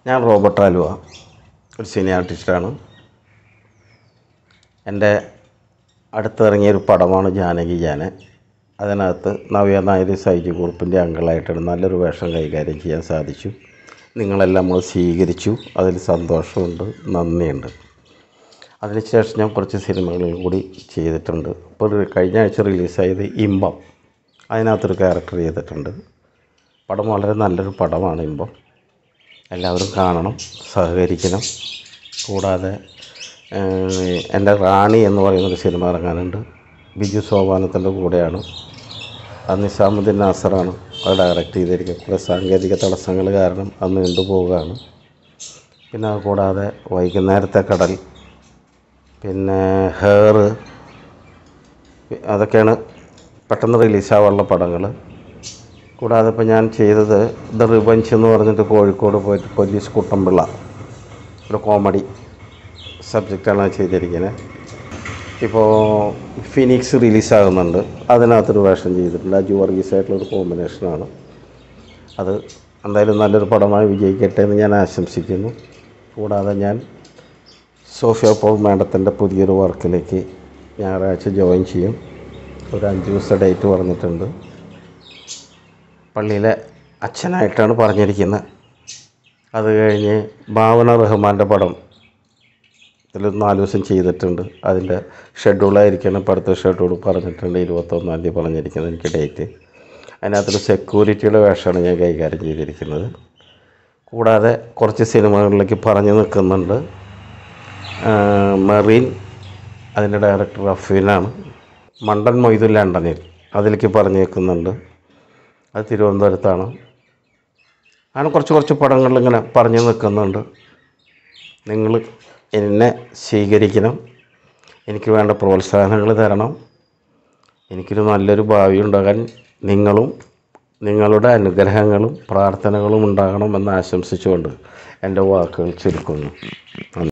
ഞാൻ റോബർട്ട് ആലുവ ഒരു സിനി ആർട്ടിസ്റ്റാണ് എൻ്റെ അടുത്തിറങ്ങിയൊരു പടമാണ് ജാനകി ജാന അതിനകത്ത് നവ്യ നായർ സൈജു കുറുപ്പിൻ്റെ അങ്കിളായിട്ടാണ് നല്ലൊരു വേഷം കൈകാര്യം ചെയ്യാൻ സാധിച്ചു നിങ്ങളെല്ലാം നമ്മൾ സ്വീകരിച്ചു അതിൽ സന്തോഷമുണ്ട് നന്ദിയുണ്ട് അതിനുശേഷം ഞാൻ കുറച്ച് സിനിമകളിൽ കൂടി ചെയ്തിട്ടുണ്ട് ഇപ്പോൾ ഒരു കഴിഞ്ഞ ആഴ്ച റിലീസായത് ഇമ്പം അതിനകത്തൊരു ക്യാരക്ടർ ചെയ്തിട്ടുണ്ട് പടം വളരെ നല്ലൊരു പടമാണ് ഇമ്പം എല്ലാവരും കാണണം സഹകരിക്കണം കൂടാതെ ഏഹ്, എൻ്റെ റാണി എന്ന് പറയുന്നൊരു സിനിമ ഇറങ്ങാനുണ്ട് ബിജു സോപാനത്തിൻ്റെ കൂടെയാണ് അത് നിസാമുദ്ദീൻ നാസറാണ് അത് ഡയറക്റ്റ് ചെയ്തിരിക്കുന്നത് കുറേ സാങ്കേതിക തടസ്സങ്ങൾ കാരണം അത് നീണ്ടുപോവുകയാണ് പിന്നെ അത് കൂടാതെ വൈകുന്നേരത്തെ കടൽ പിന്നെ ഹെയർ അതൊക്കെയാണ് പെട്ടെന്ന് റിലീസാവാനുള്ള പടങ്ങൾ കൂടാതെ ഇപ്പോൾ ഞാൻ ചെയ്തത് ദ റിവഞ്ച് എന്ന് പറഞ്ഞിട്ട് കോഴിക്കോട് പോയിട്ട് പോലീസ് കുട്ടമ്പിള്ള ഒരു കോമഡി സബ്ജക്റ്റാണ് ചെയ്തിരിക്കുന്നത് ഇപ്പോൾ ഫിനിക്സ് റിലീസാകുന്നുണ്ട് അതിനകത്തൊരു വേഷം ചെയ്തിട്ടുണ്ട് അജു വർഗീസായിട്ടുള്ളൊരു കോമ്പിനേഷനാണ് അത് എന്തായാലും നല്ലൊരു പടമായി വിജയിക്കട്ടെ എന്ന് ഞാൻ ആശംസിക്കുന്നു കൂടാതെ ഞാൻ സോഫിയ പോൾ മാഡത്തിൻ്റെ പുതിയൊരു വർക്കിലേക്ക് ഞായറാഴ്ച ജോയിൻ ചെയ്യും ഒരു അഞ്ച് ദിവസത്തെ ഡേറ്റ് പറഞ്ഞിട്ടുണ്ട് പള്ളിയിലെ അച്ഛനായിട്ടാണ് പറഞ്ഞിരിക്കുന്നത് അത് കഴിഞ്ഞ് ഭാവന റഹ്മാൻ്റെ പടം ഇതിൽ നാല് ദിവസം ചെയ്തിട്ടുണ്ട് അതിൻ്റെ ഷെഡ്യൂളായിരിക്കണം ഇപ്പോൾ അടുത്ത ഷെഡ്യൂൾ പറഞ്ഞിട്ടുണ്ട് ഇരുപത്തൊന്നാം തീയതി പറഞ്ഞിരിക്കുന്നത് എനിക്ക് ഡേറ്റ് അതിനകത്തൊരു സെക്യൂരിറ്റിയുടെ വേഷമാണ് ഞാൻ കൈകാര്യം ചെയ്തിരിക്കുന്നത് കൂടാതെ കുറച്ച് സിനിമകളിലേക്ക് പറഞ്ഞു നിൽക്കുന്നുണ്ട് ആഹ് മെറീൻ അതിൻ്റെ ഡയറക്ടർ റഫീനാണ് മണ്ടൻ മൊയ്തു ലണ്ടനിൽ അതിലേക്ക് പറഞ്ഞു നിൽക്കുന്നുണ്ട് അത് തിരുവനന്തപുരത്താണ് അങ്ങനെ കുറച്ച് കുറച്ച് പടങ്ങളിൽ ഇങ്ങനെ പറഞ്ഞു നിൽക്കുന്നുണ്ട് നിങ്ങൾ എന്നെ സ്വീകരിക്കണം എനിക്ക് വേണ്ട പ്രോത്സാഹനങ്ങൾ തരണം എനിക്കൊരു നല്ലൊരു ഭാവി ഉണ്ടാകാൻ നിങ്ങളും നിങ്ങളുടെ അനുഗ്രഹങ്ങളും പ്രാർത്ഥനകളും ഉണ്ടാകണമെന്ന് ആശംസിച്ചുകൊണ്ട് എൻ്റെ വാക്കുകൾ ചുരുക്കുന്നു നന്ദി